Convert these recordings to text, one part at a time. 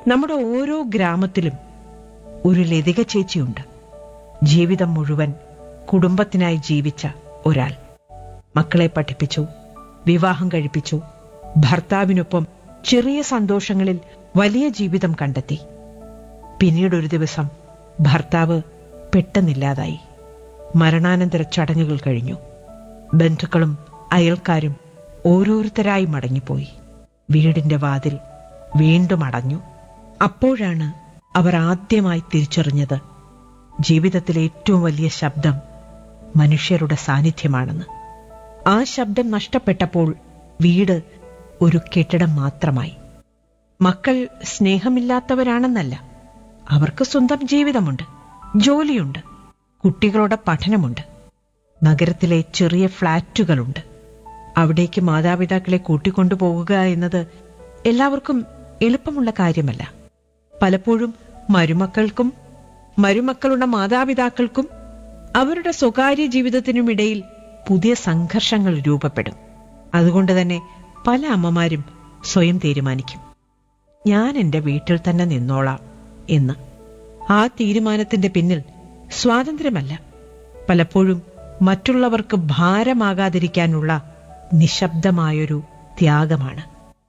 നമ്മുടെ ഓരോ ഗ്രാമത്തിലും ഒരു ലതിക ചേച്ചിയുണ്ട് ജീവിതം മുഴുവൻ കുടുംബത്തിനായി ജീവിച്ച ഒരാൾ മക്കളെ പഠിപ്പിച്ചു വിവാഹം കഴിപ്പിച്ചു ഭർത്താവിനൊപ്പം ചെറിയ സന്തോഷങ്ങളിൽ വലിയ ജീവിതം കണ്ടെത്തി പിന്നീട് ഒരു ദിവസം ഭർത്താവ് പെട്ടെന്നില്ലാതായി മരണാനന്തര ചടങ്ങുകൾ കഴിഞ്ഞു ബന്ധുക്കളും അയൽക്കാരും ഓരോരുത്തരായി മടങ്ങിപ്പോയി വീടിന്റെ വാതിൽ വീണ്ടും അടഞ്ഞു അപ്പോഴാണ് അവർ ആദ്യമായി തിരിച്ചറിഞ്ഞത് ജീവിതത്തിലെ ഏറ്റവും വലിയ ശബ്ദം മനുഷ്യരുടെ സാന്നിധ്യമാണെന്ന് ആ ശബ്ദം നഷ്ടപ്പെട്ടപ്പോൾ വീട് ഒരു കെട്ടിടം മാത്രമായി മക്കൾ സ്നേഹമില്ലാത്തവരാണെന്നല്ല അവർക്ക് സ്വന്തം ജീവിതമുണ്ട് ജോലിയുണ്ട് കുട്ടികളുടെ പഠനമുണ്ട് നഗരത്തിലെ ചെറിയ ഫ്ളാറ്റുകളുണ്ട് അവിടേക്ക് മാതാപിതാക്കളെ കൂട്ടിക്കൊണ്ടുപോകുക എന്നത് എല്ലാവർക്കും എളുപ്പമുള്ള കാര്യമല്ല പലപ്പോഴും മരുമക്കൾക്കും മരുമക്കളുടെ മാതാപിതാക്കൾക്കും അവരുടെ സ്വകാര്യ ജീവിതത്തിനുമിടയിൽ പുതിയ സംഘർഷങ്ങൾ രൂപപ്പെടും അതുകൊണ്ട് തന്നെ പല അമ്മമാരും സ്വയം തീരുമാനിക്കും ഞാൻ എന്റെ വീട്ടിൽ തന്നെ നിന്നോളാം എന്ന് ആ തീരുമാനത്തിന്റെ പിന്നിൽ സ്വാതന്ത്ര്യമല്ല പലപ്പോഴും മറ്റുള്ളവർക്ക് ഭാരമാകാതിരിക്കാനുള്ള നിശബ്ദമായൊരു ത്യാഗമാണ്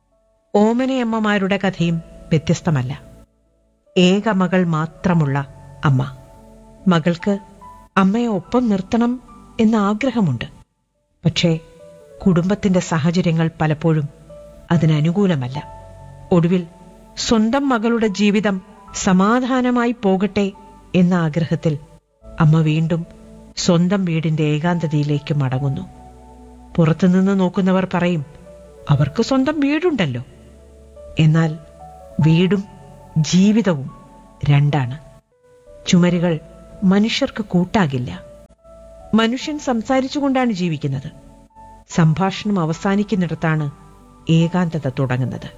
ഓമനയമ്മമാരുടെ കഥയും വ്യത്യസ്തമല്ല ഏക മകൾ മാത്രമുള്ള അമ്മ മകൾക്ക് അമ്മയെ ഒപ്പം നിർത്തണം എന്ന ആഗ്രഹമുണ്ട് പക്ഷേ കുടുംബത്തിന്റെ സാഹചര്യങ്ങൾ പലപ്പോഴും അതിനനുകൂലമല്ല ഒടുവിൽ സ്വന്തം മകളുടെ ജീവിതം സമാധാനമായി പോകട്ടെ എന്ന ആഗ്രഹത്തിൽ അമ്മ വീണ്ടും സ്വന്തം വീടിന്റെ ഏകാന്തതയിലേക്ക് മടങ്ങുന്നു പുറത്തുനിന്ന് നോക്കുന്നവർ പറയും അവർക്ക് സ്വന്തം വീടുണ്ടല്ലോ എന്നാൽ വീടും ജീവിതവും രണ്ടാണ് ചുമരുകൾ മനുഷ്യർക്ക് കൂട്ടാകില്ല മനുഷ്യൻ സംസാരിച്ചുകൊണ്ടാണ് ജീവിക്കുന്നത് സംഭാഷണം അവസാനിക്കുന്നിടത്താണ് ഏകാന്തത തുടങ്ങുന്നത്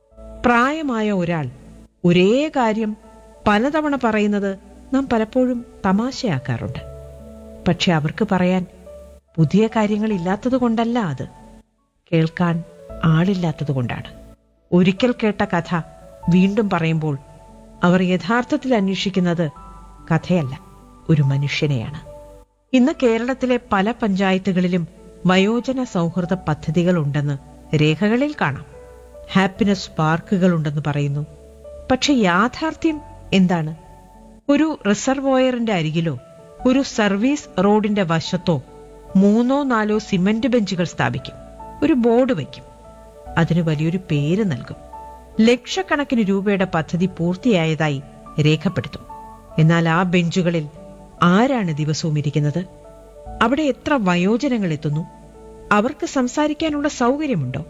പ്രായമായ ഒരാൾ ഒരേ കാര്യം പലതവണ പറയുന്നത് നാം പലപ്പോഴും തമാശയാക്കാറുണ്ട് പക്ഷെ അവർക്ക് പറയാൻ പുതിയ കാര്യങ്ങൾ ഇല്ലാത്തതുകൊണ്ടല്ല അത് കേൾക്കാൻ ആളില്ലാത്തതുകൊണ്ടാണ് ഒരിക്കൽ കേട്ട കഥ വീണ്ടും പറയുമ്പോൾ അവർ യഥാർത്ഥത്തിൽ അന്വേഷിക്കുന്നത് കഥയല്ല ഒരു മനുഷ്യനെയാണ് ഇന്ന് കേരളത്തിലെ പല പഞ്ചായത്തുകളിലും വയോജന സൗഹൃദ പദ്ധതികൾ ഉണ്ടെന്ന് രേഖകളിൽ കാണാം ഹാപ്പിനെസ് പാർക്കുകൾ ഉണ്ടെന്ന് പറയുന്നു പക്ഷെ യാഥാർത്ഥ്യം എന്താണ് ഒരു റിസർവോയറിന്റെ അരികിലോ ഒരു സർവീസ് റോഡിന്റെ വശത്തോ മൂന്നോ നാലോ സിമന്റ് ബെഞ്ചുകൾ സ്ഥാപിക്കും ഒരു ബോർഡ് വയ്ക്കും അതിന് വലിയൊരു പേര് നൽകും ലക്ഷക്കണക്കിന് രൂപയുടെ പദ്ധതി പൂർത്തിയായതായി രേഖപ്പെടുത്തും എന്നാൽ ആ ബെഞ്ചുകളിൽ ആരാണ് ദിവസവും ഇരിക്കുന്നത് അവിടെ എത്ര വയോജനങ്ങൾ എത്തുന്നു അവർക്ക് സംസാരിക്കാനുള്ള സൗകര്യമുണ്ടോ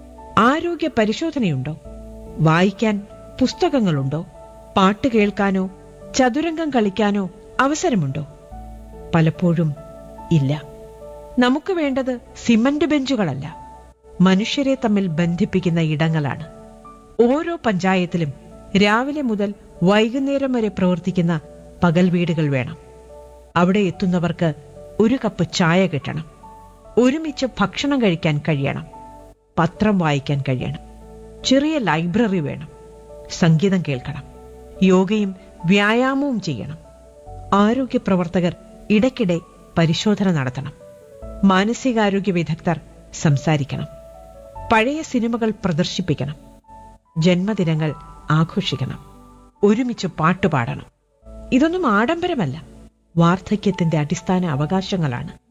ആരോഗ്യ പരിശോധനയുണ്ടോ വായിക്കാൻ പുസ്തകങ്ങളുണ്ടോ പാട്ട് കേൾക്കാനോ ചതുരംഗം കളിക്കാനോ അവസരമുണ്ടോ പലപ്പോഴും ഇല്ല നമുക്ക് വേണ്ടത് സിമന്റ് ബെഞ്ചുകളല്ല മനുഷ്യരെ തമ്മിൽ ബന്ധിപ്പിക്കുന്ന ഇടങ്ങളാണ് ഓരോ പഞ്ചായത്തിലും രാവിലെ മുതൽ വൈകുന്നേരം വരെ പ്രവർത്തിക്കുന്ന പകൽ വീടുകൾ വേണം അവിടെ എത്തുന്നവർക്ക് ഒരു കപ്പ് ചായ കിട്ടണം ഒരുമിച്ച് ഭക്ഷണം കഴിക്കാൻ കഴിയണം പത്രം വായിക്കാൻ കഴിയണം ചെറിയ ലൈബ്രറി വേണം സംഗീതം കേൾക്കണം യോഗയും വ്യായാമവും ചെയ്യണം ആരോഗ്യ പ്രവർത്തകർ ഇടയ്ക്കിടെ പരിശോധന നടത്തണം മാനസികാരോഗ്യ വിദഗ്ധർ സംസാരിക്കണം പഴയ സിനിമകൾ പ്രദർശിപ്പിക്കണം ജന്മദിനങ്ങൾ ആഘോഷിക്കണം ഒരുമിച്ച് പാട്ടുപാടണം ഇതൊന്നും ആഡംബരമല്ല വാർദ്ധക്യത്തിന്റെ അടിസ്ഥാന അവകാശങ്ങളാണ്